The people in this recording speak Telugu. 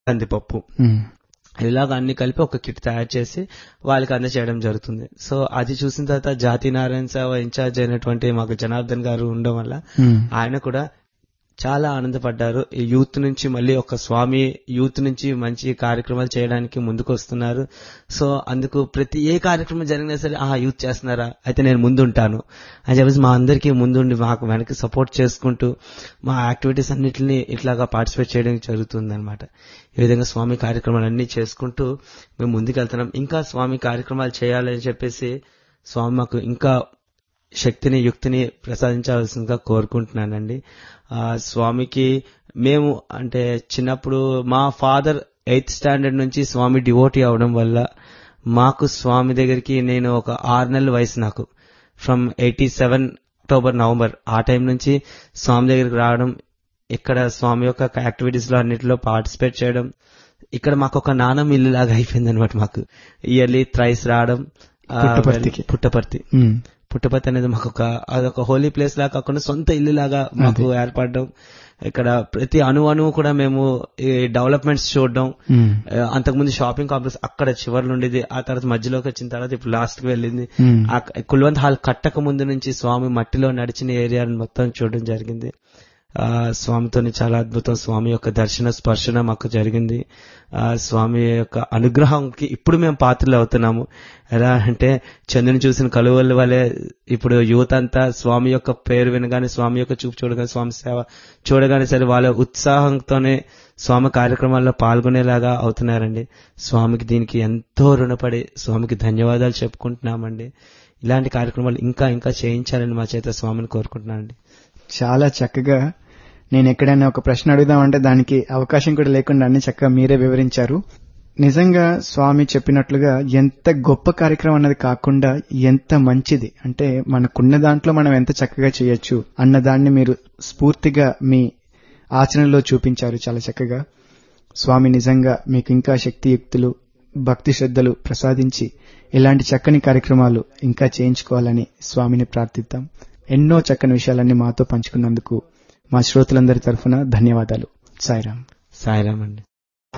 కందిపప్పు ఉమ్. ఇలాగ అన్ని కలిపి ఒక కిట్ తయారు చేసి వాళ్ళకి అందజేయడం జరుగుతుంది సో అది చూసిన తర్వాత జాతి నారాయణ సేవ ఇన్ఛార్జ్ అయినటువంటి మాకు జనార్దన్ గారు ఉండడం వల్ల ఉమ్. ఆయన కూడా చాలా ఆనందపడ్డారు ఈ యూత్ నుంచి మళ్ళీ ఒక స్వామి యూత్ నుంచి మంచి కార్యక్రమాలు చేయడానికి ముందుకు వస్తున్నారు సో అందుకు ప్రతి ఏ కార్యక్రమం జరిగినా సరే ఆ యూత్ చేస్తున్నారా అయితే నేను ముందు ఉంటాను అని చెప్పేసి మా అందరికీ ముందుండి మాకు వెనక్కి సపోర్ట్ చేసుకుంటూ మా యాక్టివిటీస్ అన్నిటిని ఇట్లాగా పార్టిసిపేట్ చేయడం జరుగుతుంది అనమాట ఈ విధంగా స్వామి కార్యక్రమాలన్నీ చేసుకుంటూ మేము ముందుకెళ్తున్నాం ఇంకా స్వామి కార్యక్రమాలు చేయాలని చెప్పేసి స్వామి మాకు ఇంకా శక్తిని యుక్తిని ప్రసాదించాల్సిందిగా కోరుకుంటున్నానండి ఆ స్వామికి మేము అంటే చిన్నప్పుడు మా ఫాదర్ ఎయిత్ స్టాండర్డ్ నుంచి స్వామి డివోటీ అవడం వల్ల మాకు స్వామి దగ్గరికి నేను ఒక ఆరు నెలల వయసు నాకు from eighty seven October November ఆ టైం నుంచి స్వామి దగ్గరికి రావడం ఇక్కడ స్వామి యొక్క యాక్టివిటీస్ లో అన్నిటిలో పార్టిసిపేట్ చేయడం ఇక్కడ మాకు ఒక నానమ్మ ఇల్లు లాగా అయిపోయింది అనమాట మాకు ఇయర్లీ థ్రైస్ రావడం ఆ, పుట్టపర్తికి. పుట్టపర్తి ఉమ్. పుట్టపర్తి అనేది మాకు ఒక అదొక హోలీ ప్లేస్ లాగా కాకుండా సొంత ఇల్లు లాగా మాకు ఏర్పడడం ఇక్కడ ప్రతి అణు అణువు కూడా మేము ఈ డెవలప్మెంట్స్ చూడడం ఉమ్. ఆ, అంతకుముందు షాపింగ్ కాంప్లెక్స్ అక్కడ చివర్లు ఉండేది ఆ తర్వాత మధ్యలోకి వచ్చిన తర్వాత ఇప్పుడు లాస్ట్ కి వెళ్ళింది ఉమ్. ఆ కుల్వంత్ హాల్ కట్టక ముందు నుంచి స్వామి మట్టిలో నడిచిన ఏరియాని మొత్తం చూడడం జరిగింది ఆ స్వామితోని చాలా అద్భుతం స్వామి యొక్క దర్శన స్పర్శన మాకు జరిగింది ఆ స్వామి యొక్క అనుగ్రహంకి ఇప్పుడు మేము పాత్రలు అవుతున్నాము ఎలా అంటే చంద్రుని చూసిన కలువల వలె ఇప్పుడు యువత అంతా స్వామి యొక్క పేరు వినగానే స్వామి యొక్క చూపు చూడగానే స్వామి సేవ చూడగానే సరే వాళ్ళ ఉత్సాహంతోనే స్వామి కార్యక్రమాల్లో పాల్గొనేలాగా అవుతున్నారండి స్వామికి దీనికి ఎంతో రుణపడి స్వామికి ధన్యవాదాలు చెప్పుకుంటున్నామండి ఇలాంటి కార్యక్రమాలు ఇంకా ఇంకా చేయించాలని మా చేత స్వామిని కోరుకుంటున్నానండి చాలా చక్కగా నేను ఎక్కడైనా ఒక ప్రశ్న అడుగుదామంటే దానికి అవకాశం కూడా లేకుండా అన్ని చక్కగా మీరే వివరించారు నిజంగా స్వామి చెప్పినట్లుగా ఎంత గొప్ప కార్యక్రమం అన్నది కాకుండా ఎంత మంచిది అంటే మనకున్న దాంట్లో మనం ఎంత చక్కగా చేయొచ్చు అన్న దాన్ని మీరు స్ఫూర్తిగా మీ ఆచరణలో చూపించారు చాలా చక్కగా స్వామి నిజంగా మీకు ఇంకా శక్తియుక్తులు భక్తి శ్రద్ధలు ప్రసాదించి ఇలాంటి చక్కని కార్యక్రమాలు ఇంకా చేయించుకోవాలని స్వామిని ప్రార్థిద్దాం ఎన్నో చక్కని విషయాలన్నీ మాతో పంచుకున్నందుకు మా శ్రోతలందరి తరఫున ధన్యవాదాలు సాయిరాం సాయిరామ్ అండి